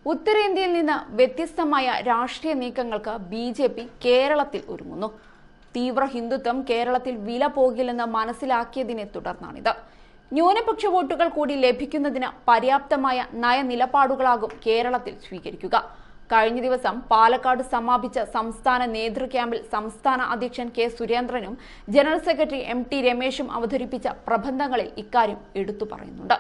ഉത്തരേന്ത്യയിൽ നിന്ന് വ്യത്യസ്തമായ രാഷ്ട്രീയ നീക്കങ്ങൾക്ക് ബി ജെ പി കേരളത്തിൽ ഒരുങ്ങുന്നു തീവ്ര ഹിന്ദുത്വം കേരളത്തിൽ വില പോകില്ലെന്ന് മനസ്സിലാക്കിയതിനെ തുടർന്നാണിത് ന്യൂനപക്ഷ വോട്ടുകൾ കൂടി ലഭിക്കുന്നതിന് പര്യാപ്തമായ നയനിലപാടുകളാകും കേരളത്തിൽ സ്വീകരിക്കുക കഴിഞ്ഞ ദിവസം പാലക്കാട് സമാപിച്ച സംസ്ഥാന നേതൃ ക്യാമ്പിൽ സംസ്ഥാന അധ്യക്ഷൻ കെ സുരേന്ദ്രനും ജനറൽ സെക്രട്ടറി എം ടി രമേശും അവതരിപ്പിച്ച പ്രബന്ധങ്ങളിൽ ഇക്കാര്യം എടുത്തു പറയുന്നുണ്ട്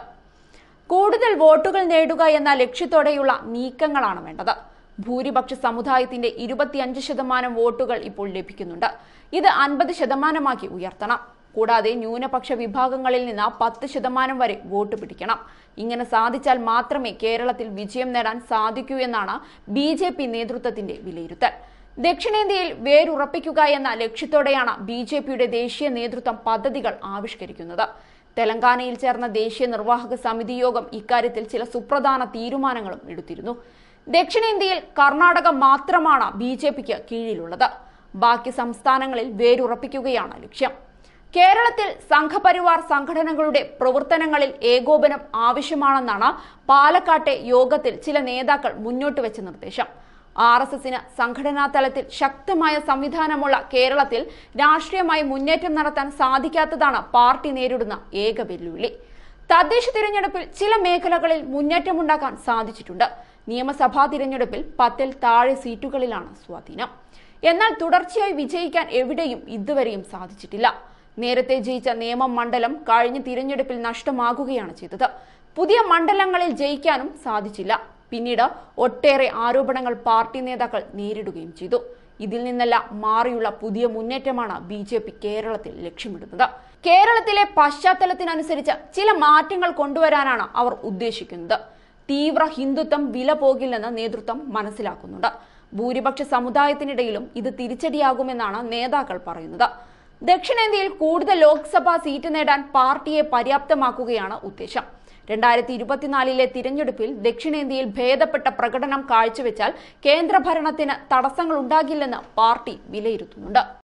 കൂടുതൽ വോട്ടുകൾ നേടുക എന്ന ലക്ഷ്യത്തോടെയുള്ള നീക്കങ്ങളാണ് വേണ്ടത് ഭൂരിപക്ഷ സമുദായത്തിന്റെ ഇരുപത്തിയഞ്ച് ശതമാനം വോട്ടുകൾ ഇപ്പോൾ ലഭിക്കുന്നുണ്ട് ഇത് അൻപത് ശതമാനമാക്കി ഉയർത്തണം കൂടാതെ ന്യൂനപക്ഷ വിഭാഗങ്ങളിൽ നിന്ന് പത്ത് ശതമാനം വരെ വോട്ട് പിടിക്കണം ഇങ്ങനെ സാധിച്ചാൽ മാത്രമേ കേരളത്തിൽ വിജയം നേടാൻ സാധിക്കൂ എന്നാണ് ബി ജെ പി നേതൃത്വത്തിന്റെ വിലയിരുത്തൽ ദക്ഷിണേന്ത്യയിൽ വേരുറപ്പിക്കുക എന്ന ലക്ഷ്യത്തോടെയാണ് ബി ജെ പിയുടെ ദേശീയ നേതൃത്വം പദ്ധതികൾ ആവിഷ്കരിക്കുന്നത് തെലങ്കാനയിൽ ചേർന്ന ദേശീയ നിർവാഹക സമിതി യോഗം ഇക്കാര്യത്തിൽ ചില സുപ്രധാന തീരുമാനങ്ങളും എടുത്തിരുന്നു ദക്ഷിണേന്ത്യയിൽ കർണാടക മാത്രമാണ് ബി ജെ പിക്ക് കീഴിലുള്ളത് ബാക്കി സംസ്ഥാനങ്ങളിൽ വേരുറപ്പിക്കുകയാണ് ലക്ഷ്യം കേരളത്തിൽ സംഘപരിവാർ സംഘടനകളുടെ പ്രവർത്തനങ്ങളിൽ ഏകോപനം ആവശ്യമാണെന്നാണ് പാലക്കാട്ടെ യോഗത്തിൽ ചില നേതാക്കൾ മുന്നോട്ട് വെച്ച നിർദ്ദേശം ആർ എസ് എസിന് സംഘടനാ തലത്തിൽ ശക്തമായ സംവിധാനമുള്ള കേരളത്തിൽ രാഷ്ട്രീയമായി മുന്നേറ്റം നടത്താൻ സാധിക്കാത്തതാണ് പാർട്ടി നേരിടുന്ന ഏക വെല്ലുവിളി തദ്ദേശ തിരഞ്ഞെടുപ്പിൽ ചില മേഖലകളിൽ മുന്നേറ്റമുണ്ടാക്കാൻ സാധിച്ചിട്ടുണ്ട് നിയമസഭാ തിരഞ്ഞെടുപ്പിൽ പത്തിൽ താഴെ സീറ്റുകളിലാണ് സ്വാധീനം എന്നാൽ തുടർച്ചയായി വിജയിക്കാൻ എവിടെയും ഇതുവരെയും സാധിച്ചിട്ടില്ല നേരത്തെ ജയിച്ച നിയമം മണ്ഡലം കഴിഞ്ഞ തിരഞ്ഞെടുപ്പിൽ നഷ്ടമാകുകയാണ് ചെയ്തത് പുതിയ മണ്ഡലങ്ങളിൽ ജയിക്കാനും സാധിച്ചില്ല പിന്നീട് ഒട്ടേറെ ആരോപണങ്ങൾ പാർട്ടി നേതാക്കൾ നേരിടുകയും ചെയ്തു ഇതിൽ നിന്നെല്ലാം മാറിയുള്ള പുതിയ മുന്നേറ്റമാണ് ബി ജെ പി കേരളത്തിൽ ലക്ഷ്യമിടുന്നത് കേരളത്തിലെ പശ്ചാത്തലത്തിനനുസരിച്ച് ചില മാറ്റങ്ങൾ കൊണ്ടുവരാനാണ് അവർ ഉദ്ദേശിക്കുന്നത് തീവ്ര ഹിന്ദുത്വം വില പോകില്ലെന്ന് നേതൃത്വം മനസ്സിലാക്കുന്നുണ്ട് ഭൂരിപക്ഷ സമുദായത്തിനിടയിലും ഇത് തിരിച്ചടിയാകുമെന്നാണ് നേതാക്കൾ പറയുന്നത് ദക്ഷിണേന്ത്യയിൽ കൂടുതൽ ലോക്സഭാ സീറ്റ് നേടാൻ പാർട്ടിയെ പര്യാപ്തമാക്കുകയാണ് ഉദ്ദേശം രണ്ടായിരത്തി ഇരുപത്തിനാലിലെ തിരഞ്ഞെടുപ്പിൽ ദക്ഷിണേന്ത്യയിൽ ഭേദപ്പെട്ട പ്രകടനം കാഴ്ചവെച്ചാൽ കേന്ദ്രഭരണത്തിന് തടസ്സങ്ങളുണ്ടാകില്ലെന്ന് പാർട്ടി വിലയിരുത്തുന്നുണ്ട്